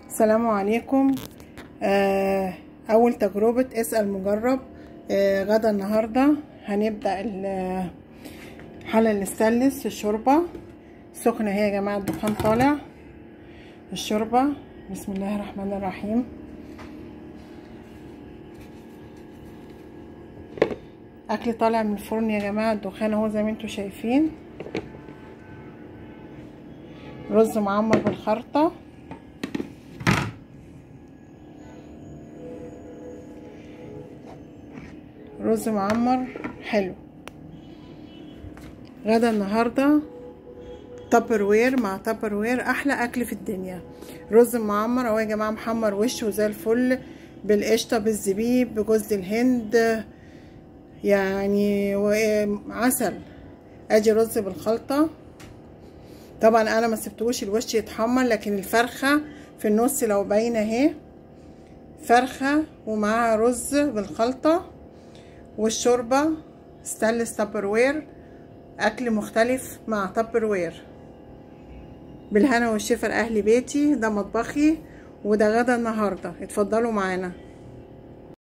السلام عليكم آه اول تجربة اسأل مجرب آه غدا النهاردة هنبدأ الحلة الاستانلس الشوربة سخنة هي يا جماعة الدخان طالع الشوربة بسم الله الرحمن الرحيم اكل طالع من الفرن يا جماعة الدخان اهو زي ما انتوا شايفين رز معمر بالخرطة رز معمر حلو غدا النهارده تابر وير مع تابر وير احلى اكل في الدنيا رز معمر اهو يا جماعه محمر وشه زي الفل بالقشطه بالزبيب بجوز الهند يعني عسل ادي رز بالخلطه طبعا انا ما سبتهوش الوش يتحمر لكن الفرخه في النص لو باينه اهي فرخه ومعاها رز بالخلطه والشوربه ستانلس تابر وير اكل مختلف مع تابر وير بالهنا والشفا لاهل بيتي ده مطبخي وده غدا النهارده اتفضلوا معانا